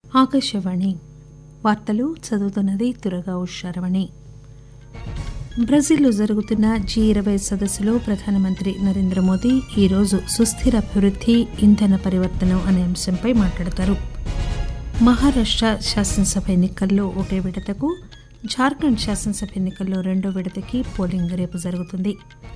ఆకాశవాణి వార్తలు చదువుతున్నది తురగా ఉషారమణి బ్రెజిల్లో జరుగుతున్న జీ ఇరవై సదస్సులో ప్రధానమంత్రి నరేంద్ర మోదీ ఈరోజు సుస్థిర అభివృద్ది ఇంధన పరివర్తనం అనే అంశంపై మాట్లాడతారు మహారాష్ట శాసనసభ ఎన్నికల్లో ఒకే విడతకు జార్ఖండ్ శాసనసభ ఎన్నికల్లో రెండో విడతకి పోలింగ్ రేపు జరుగుతుంది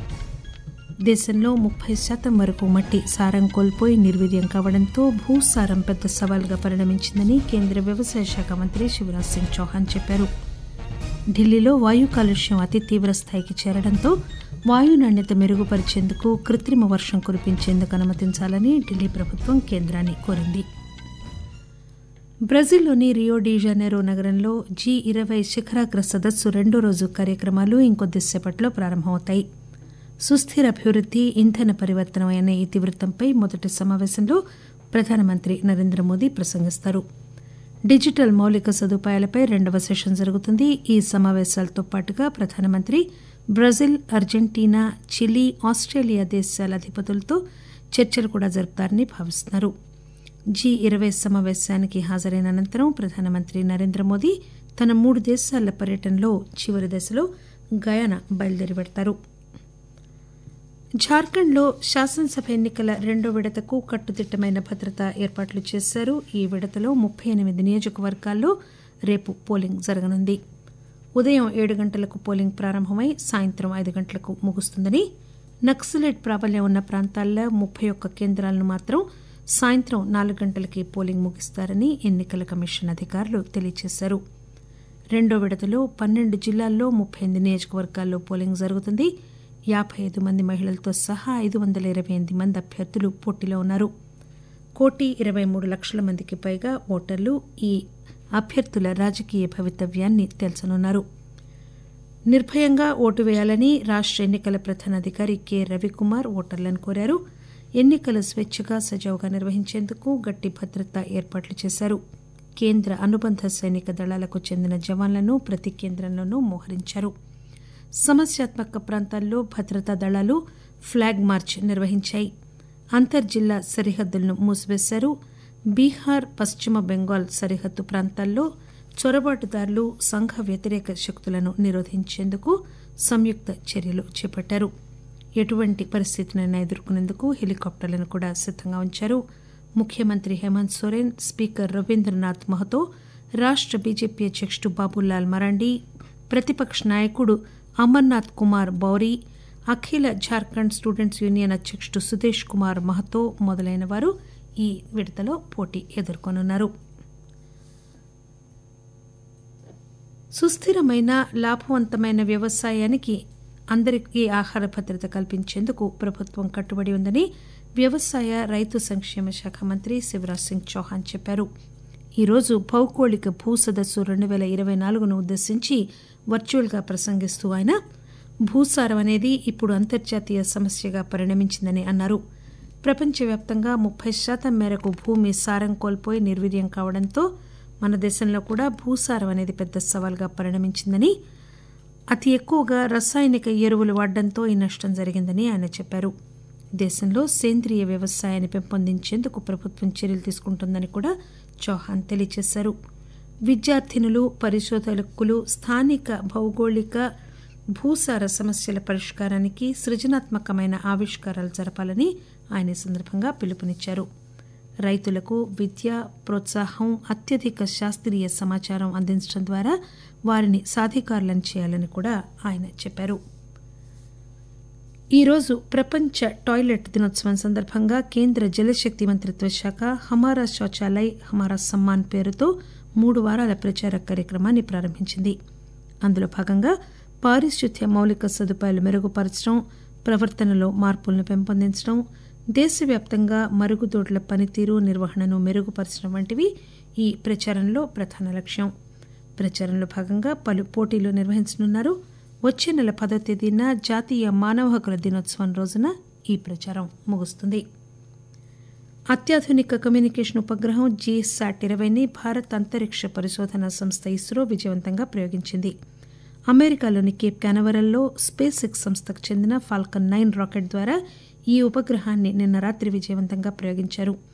దేశంలో ముప్పై శాతం వరకు మట్టి సారం కోల్పోయి నిర్వీర్యం కావడంతో భూసారం పెద్ద సవాల్గా పరిణమించిందని కేంద్ర వ్యవసాయ శాఖ మంత్రి శివరాజ్ సింగ్ చౌహాన్ చెప్పారు ఢిల్లీలో వాయు కాలుష్యం అతి తీవ్ర స్థాయికి చేరడంతో వాయు నాణ్యత మెరుగుపరిచేందుకు కృత్రిమ వర్షం కురిపించేందుకు అనుమతించాలని ఢిల్లీ ప్రభుత్వం కేంద్రాన్ని కోరింది బ్రెజిల్లోని రియో డి జనైరో నగరంలో జీ ఇరవై శిఖరాగ్ర సదస్సు రెండో రోజు కార్యక్రమాలు ఇంకొద్దిసేపట్లో ప్రారంభమవుతాయి సుస్థిర అభివృద్ది ఇంధన పరివర్తనం అనే ఇతివృత్తంపై మొదటి సమావేశంలో ప్రధానమంత్రి నరేంద్ర మోదీ ప్రసంగిస్తారు డిజిటల్ మౌలిక సదుపాయాలపై రెండవ సెషన్ జరుగుతుంది ఈ సమావేశాలతో పాటుగా ప్రధానమంత్రి బ్రెజిల్ అర్జెంటీనా చిలీ ఆస్టేలియా దేశాల అధిపతులతో చర్చలు కూడా జరుపుతారని భావిస్తున్నారు జీ ఇరవై సమావేశానికి హాజరైన అనంతరం ప్రధానమంత్రి నరేంద్ర మోదీ తన మూడు దేశాల పర్యటనలో చివరి దశలో గయానా బయలుదేరి పెడతారు జార్ఖండ్లో శాసనసభ ఎన్నికల రెండో విడతకు కట్టుదిట్టమైన భద్రతా ఏర్పాట్లు చేశారు ఈ విడతలో ముప్పై ఎనిమిది నియోజకవర్గాల్లో రేపు పోలింగ్ జరగనుంది ఉదయం ఏడు గంటలకు పోలింగ్ ప్రారంభమై సాయంత్రం ఐదు గంటలకు ముగుస్తుందని నక్సలైట్ ప్రాబల్యం ఉన్న ప్రాంతాల్లో ముప్పై ఒక్క కేంద్రాలను మాత్రం సాయంత్రం నాలుగు గంటలకి పోలింగ్ ముగిస్తారని ఎన్నికల కమిషన్ అధికారులు తెలియజేశారు రెండో విడతలో పన్నెండు జిల్లాల్లో ముప్పై ఎనిమిది నియోజకవర్గాల్లో పోలింగ్ జరుగుతుంది యాబై ఐదు మంది మహిళలతో సహా ఐదు వందల ఇరవై ఎనిమిది మంది అభ్యర్థులు పోటీలో ఉన్నారు కోటి ఇరవై మూడు లక్షల మందికి పైగా ఓటర్లు ఈ అభ్యర్థుల రాజకీయ భవితవ్యాన్ని తేల్చనున్నారు నిర్భయంగా ఓటు వేయాలని రాష్ట ఎన్నికల ప్రధానాధికారి కె రవికుమార్ ఓటర్లను కోరారు ఎన్నికలు స్వేచ్ఛగా సజావుగా నిర్వహించేందుకు గట్టి భద్రతా ఏర్పాట్లు చేశారు కేంద్ర అనుబంధ సైనిక దళాలకు చెందిన జవాన్లను ప్రతి కేంద్రంలోనూ మోహరించారు సమస్యాత్మక ప్రాంతాల్లో భద్రతా దళాలు ఫ్లాగ్ మార్చ్ నిర్వహించాయి అంతర్జిల్లా సరిహద్దులను మూసివేశారు బీహార్ పశ్చిమ బెంగాల్ సరిహద్దు ప్రాంతాల్లో చొరబాటుదారులు సంఘ వ్యతిరేక శక్తులను నిరోధించేందుకు సంయుక్త చర్యలు చేపట్టారు ఎటువంటి పరిస్థితినైనా ఎదుర్కొనేందుకు హెలికాప్టర్లను కూడా సిద్దంగా ఉంచారు ముఖ్యమంత్రి హేమంత్ సోరెన్ స్పీకర్ రవీంద్రనాథ్ మహతో రాష్ట బీజేపీ అధ్యకుడు బాబులాల్ మరాండి ప్రతిపక్ష నాయకుడు అమర్నాథ్ కుమార్ బౌరీ అఖిల జార్ఖండ్ స్టూడెంట్స్ యూనియన్ అధ్యకుడు సుదేశ్ కుమార్ మహతో మొదలైన వారు ఈ విడతలో పోటీ ఎదుర్కొనున్నారు సుస్థిరమైన లాభవంతమైన వ్యవసాయానికి అందరికీ ఆహార భద్రత కల్పించేందుకు ప్రభుత్వం కట్టుబడి ఉందని వ్యవసాయ రైతు సంక్షేమ శాఖ మంత్రి శివరాజ్ సింగ్ చౌహాన్ చెప్పారు ఈరోజు భౌగోళిక భూ సదస్సు రెండు పేల ఇరవై నాలుగును ఉద్దేశించి వర్చువల్గా ప్రసంగిస్తూ ఆయన భూసారం అనేది ఇప్పుడు అంతర్జాతీయ సమస్యగా పరిణమించిందని అన్నారు ప్రపంచవ్యాప్తంగా ముప్పై శాతం మేరకు భూమి సారం కోల్పోయి నిర్వీర్యం కావడంతో మన దేశంలో కూడా భూసారం అనేది పెద్ద సవాల్గా పరిణమించిందని అతి ఎక్కువగా రసాయనిక ఎరువులు వాడడంతో ఈ నష్టం జరిగిందని ఆయన చెప్పారు దేశంలో సేంద్రియ వ్యవసాయాన్ని పెంపొందించేందుకు ప్రభుత్వం చర్యలు తీసుకుంటుందని కూడా చౌహాన్ తెలియజేశారు విద్యార్థినులు పరిశోధకులు స్థానిక భౌగోళిక భూసార సమస్యల పరిష్కారానికి సృజనాత్మకమైన ఆవిష్కారాలు జరపాలని ఆయన ఈ సందర్భంగా పిలుపునిచ్చారు రైతులకు విద్య ప్రోత్సాహం అత్యధిక శాస్త్రీయ సమాచారం అందించడం ద్వారా వారిని సాధికారులను చేయాలని కూడా ఆయన చెప్పారు ఈరోజు ప్రపంచ టాయిలెట్ దినోత్సవం సందర్భంగా కేంద్ర జలశక్తి మంత్రిత్వ శాఖ హమారా శౌచాలయ్ హమారా సమ్మాన్ పేరుతో మూడు వారాల ప్రచార కార్యక్రమాన్ని ప్రారంభించింది అందులో భాగంగా పారిశుద్ధ్య మౌలిక సదుపాయాలు మెరుగుపరచడం ప్రవర్తనలో మార్పులను పెంపొందించడం దేశవ్యాప్తంగా మరుగుదొడ్ల పనితీరు నిర్వహణను మెరుగుపరచడం వంటివి ఈ ప్రచారంలో ప్రధాన లక్ష్యం ప్రచారంలో భాగంగా పలు పోటీలు నిర్వహించనున్నారు వచ్చే నెల పదో తేదీన జాతీయ మానవ హక్కుల దినోత్సవం రోజున ఈ ప్రచారం ముగుస్తుంది అత్యాధునిక కమ్యూనికేషన్ ఉపగ్రహం జీసాట్ ఇరవైని భారత్ అంతరిక్ష పరిశోధన సంస్థ ఇస్రో విజయవంతంగా ప్రయోగించింది అమెరికాలోని కేప్ కానవరల్లో స్పేస్ ఎక్స్ సంస్థకు చెందిన ఫాల్కన్ నైన్ రాకెట్ ద్వారా ఈ ఉపగ్రహాన్ని నిన్న రాత్రి విజయవంతంగా ప్రయోగించారు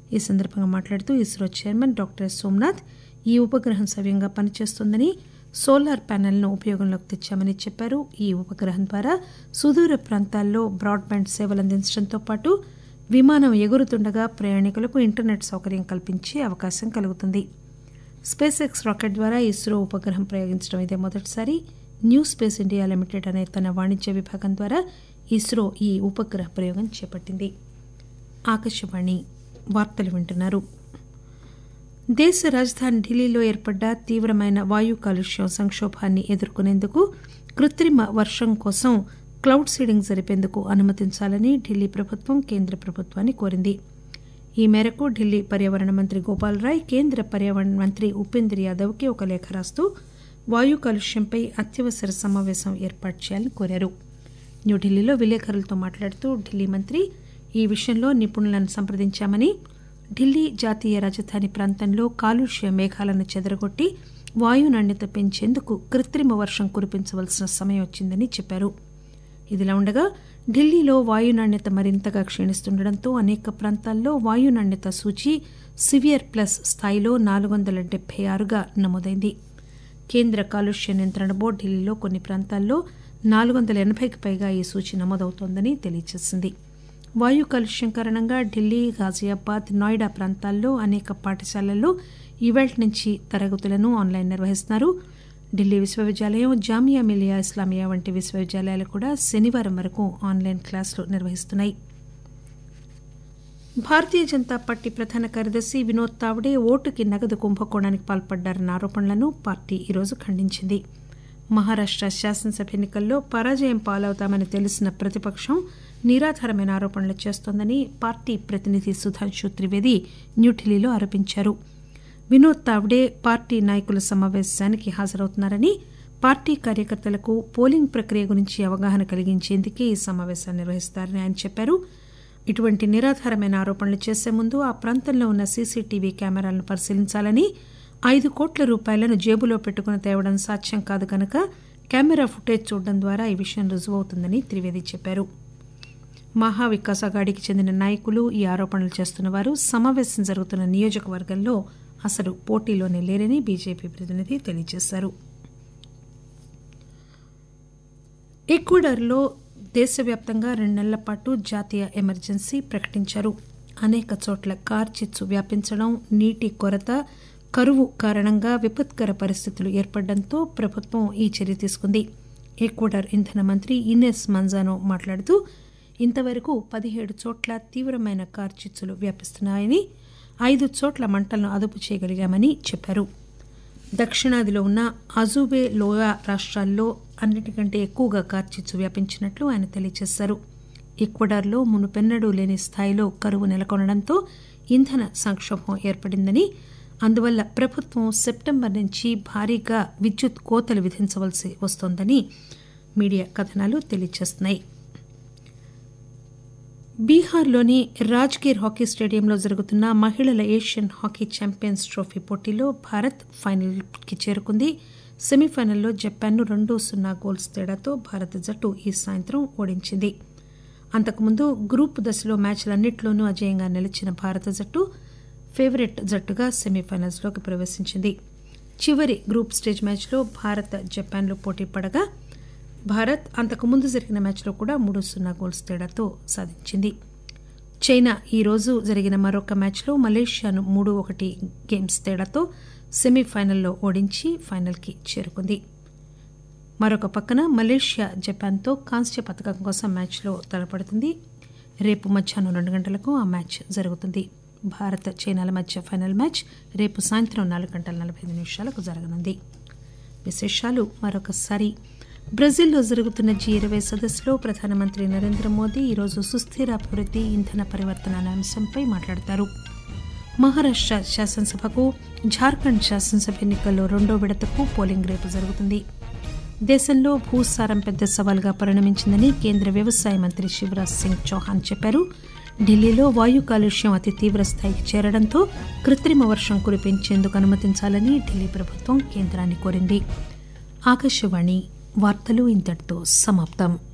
ఈ సందర్భంగా మాట్లాడుతూ ఇస్రో చైర్మన్ డాక్టర్ సోమనాథ్ ఈ ఉపగ్రహం సవ్యంగా పనిచేస్తోందని సోలార్ ప్యానెల్ను ఉపయోగంలోకి తెచ్చామని చెప్పారు ఈ ఉపగ్రహం ద్వారా సుదూర ప్రాంతాల్లో బ్రాడ్బ్యాండ్ సేవలు అందించడంతో పాటు విమానం ఎగురుతుండగా ప్రయాణికులకు ఇంటర్నెట్ సౌకర్యం కల్పించే అవకాశం కలుగుతుంది స్పేస్ ఎక్స్ రాకెట్ ద్వారా ఇస్రో ఉపగ్రహం ప్రయోగించడం ఇదే మొదటిసారి న్యూ స్పేస్ ఇండియా లిమిటెడ్ అనే తన వాణిజ్య విభాగం ద్వారా ఇస్రో ఈ ఉపగ్రహ ప్రయోగం చేపట్టింది ఆకాశవాణి వార్తలు వింటున్నారు దేశ రాజధాని ఢిల్లీలో ఏర్పడ్డ తీవ్రమైన వాయు కాలుష్యం సంక్షోభాన్ని ఎదుర్కొనేందుకు కృత్రిమ వర్షం కోసం క్లౌడ్ సీడింగ్ జరిపేందుకు అనుమతించాలని ఢిల్లీ ప్రభుత్వం కేంద్ర ప్రభుత్వాన్ని కోరింది ఈ మేరకు ఢిల్లీ పర్యావరణ మంత్రి గోపాల్ రాయ్ కేంద్ర పర్యావరణ మంత్రి ఉపేంద్ర యాదవ్కి ఒక లేఖ రాస్తూ వాయు కాలుష్యంపై అత్యవసర సమావేశం ఏర్పాటు చేయాలని కోరారు న్యూఢిల్లీలో విలేకరులతో మాట్లాడుతూ ఢిల్లీ మంత్రి ఈ విషయంలో నిపుణులను సంప్రదించామని ఢిల్లీ జాతీయ రాజధాని ప్రాంతంలో కాలుష్య మేఘాలను చెదరగొట్టి వాయు నాణ్యత పెంచేందుకు కృత్రిమ వర్షం కురిపించవలసిన సమయం వచ్చిందని చెప్పారు ఇదిలా ఉండగా ఢిల్లీలో వాయు నాణ్యత మరింతగా క్షీణిస్తుండటంతో అనేక ప్రాంతాల్లో వాయు నాణ్యత సూచి సివియర్ ప్లస్ స్థాయిలో నాలుగు వందల డెబ్బై ఆరుగా నమోదైంది కేంద్ర కాలుష్య నియంత్రణ బోర్డు ఢిల్లీలో కొన్ని ప్రాంతాల్లో నాలుగు వందల ఎనభైకి పైగా ఈ సూచి నమోదవుతోందని తెలియజేసింది వాయు కాలుష్యం కారణంగా ఢిల్లీ ఘాజియాబాద్ నోయిడా ప్రాంతాల్లో అనేక పాఠశాలల్లో ఈవేళ నుంచి తరగతులను ఆన్లైన్ నిర్వహిస్తున్నారు ఢిల్లీ విశ్వవిద్యాలయం జామియా మిలియా ఇస్లామియా వంటి విశ్వవిద్యాలయాలు కూడా శనివారం వరకు ఆన్లైన్ క్లాసులు నిర్వహిస్తున్నాయి భారతీయ జనతా పార్టీ ప్రధాన కార్యదర్శి వినోద్ తావ్డే ఓటుకి నగదు కుంభకోణానికి పాల్పడ్డారన్న ఆరోపణలను పార్టీ ఈరోజు ఖండించింది మహారాష్ట శాసనసభ ఎన్నికల్లో పరాజయం పాలవుతామని తెలిసిన ప్రతిపక్షం నిరాధారమైన ఆరోపణలు చేస్తోందని పార్టీ ప్రతినిధి సుధాంశు త్రివేది న్యూఢిల్లీలో ఆరోపించారు వినోద్ తావ్డే పార్టీ నాయకుల సమావేశానికి హాజరవుతున్నారని పార్టీ కార్యకర్తలకు పోలింగ్ ప్రక్రియ గురించి అవగాహన కలిగించేందుకే ఈ సమావేశాన్ని నిర్వహిస్తారని ఆయన చెప్పారు ఇటువంటి నిరాధారమైన ఆరోపణలు చేసే ముందు ఆ ప్రాంతంలో ఉన్న సీసీటీవీ కెమెరాలను పరిశీలించాలని ఐదు కోట్ల రూపాయలను జేబులో పెట్టుకుని తేవడం సాధ్యం కాదు కనుక కెమెరా ఫుటేజ్ చూడడం ద్వారా ఈ విషయం రుజువవుతుందని త్రివేది చెప్పారు మహావికాస్ అగాడికి చెందిన నాయకులు ఈ ఆరోపణలు చేస్తున్న వారు సమావేశం జరుగుతున్న నియోజకవర్గంలో అసలు పోటీలోనే లేరని బీజేపీ ప్రతినిధి తెలియజేశారు ఈక్వెడార్లో దేశవ్యాప్తంగా రెండు నెలల పాటు జాతీయ ఎమర్జెన్సీ ప్రకటించారు అనేక చోట్ల కార్చిచ్చు వ్యాపించడం నీటి కొరత కరువు కారణంగా విపత్కర పరిస్థితులు ఏర్పడడంతో ప్రభుత్వం ఈ చర్య తీసుకుంది ఈక్వెడార్ ఇంధన మంత్రి ఇనెస్ మంజానో మాట్లాడుతూ ఇంతవరకు పదిహేడు చోట్ల తీవ్రమైన కార్చిచ్చులు వ్యాపిస్తున్నాయని ఐదు చోట్ల మంటలను అదుపు చేయగలిగామని చెప్పారు దక్షిణాదిలో ఉన్న అజుబే లోయా రాష్ట్రాల్లో అన్నిటికంటే ఎక్కువగా కార్చిచ్చు వ్యాపించినట్లు ఆయన తెలియజేశారు ఈక్వెడార్లో మునుపెన్నడూ లేని స్థాయిలో కరువు నెలకొనడంతో ఇంధన సంక్షోభం ఏర్పడిందని అందువల్ల ప్రభుత్వం సెప్టెంబర్ నుంచి భారీగా విద్యుత్ కోతలు విధించవలసి వస్తోందని మీడియా కథనాలు తెలియజేస్తున్నాయి బీహార్లోని రాజ్గిర్ హాకీ స్టేడియంలో జరుగుతున్న మహిళల ఏషియన్ హాకీ ఛాంపియన్స్ ట్రోఫీ పోటీలో భారత్ ఫైనల్కి చేరుకుంది సెమీఫైనల్లో జపాన్ను రెండు సున్నా గోల్స్ తేడాతో భారత జట్టు ఈ సాయంత్రం ఓడించింది అంతకుముందు గ్రూప్ దశలో మ్యాచ్లన్నింటిలోనూ అజయంగా నిలిచిన భారత జట్టు ఫేవరెట్ జట్టుగా సెమీఫైనల్స్లోకి ప్రవేశించింది చివరి గ్రూప్ స్టేజ్ మ్యాచ్లో భారత్ జపాన్లు పోటీ పడగా భారత్ అంతకుముందు జరిగిన మ్యాచ్లో కూడా మూడు సున్నా గోల్స్ తేడాతో సాధించింది చైనా ఈరోజు జరిగిన మరొక మ్యాచ్లో మలేషియాను మూడు ఒకటి గేమ్స్ తేడాతో సెమీఫైనల్లో ఓడించి ఫైనల్కి చేరుకుంది మరొక పక్కన మలేషియా జపాన్తో కాంస్య పథకం కోసం మ్యాచ్లో తలపడుతుంది రేపు మధ్యాహ్నం రెండు గంటలకు ఆ మ్యాచ్ జరుగుతుంది భారత్ చైనాల మధ్య ఫైనల్ మ్యాచ్ రేపు సాయంత్రం నాలుగు గంటల నలభై ఐదు నిమిషాలకు జరగనుంది విశేషాలు మరొకసారి బ్రెజిల్లో జరుగుతున్న జీ ఇరవై సదస్సులో ప్రధానమంత్రి నరేంద్ర మోదీ ఈరోజు సుస్థిర అభివృద్ధి ఇంధన పరివర్తన అనే అంశంపై మాట్లాడతారు మహారాష్ట శాసనసభకు జార్ఖండ్ శాసనసభ ఎన్నికల్లో రెండో విడతకు పోలింగ్ రేపు జరుగుతుంది దేశంలో భూసారం పెద్ద సవాల్గా పరిణమించిందని కేంద్ర వ్యవసాయ మంత్రి శివరాజ్ సింగ్ చౌహాన్ చెప్పారు ఢిల్లీలో వాయు కాలుష్యం అతి తీవ్ర స్థాయికి చేరడంతో కృత్రిమ వర్షం కురిపించేందుకు అనుమతించాలని ఢిల్లీ ప్రభుత్వం కేంద్రాన్ని కోరింది ఆకాశవాణి వార్తలు ఇంతటితో సమాప్తం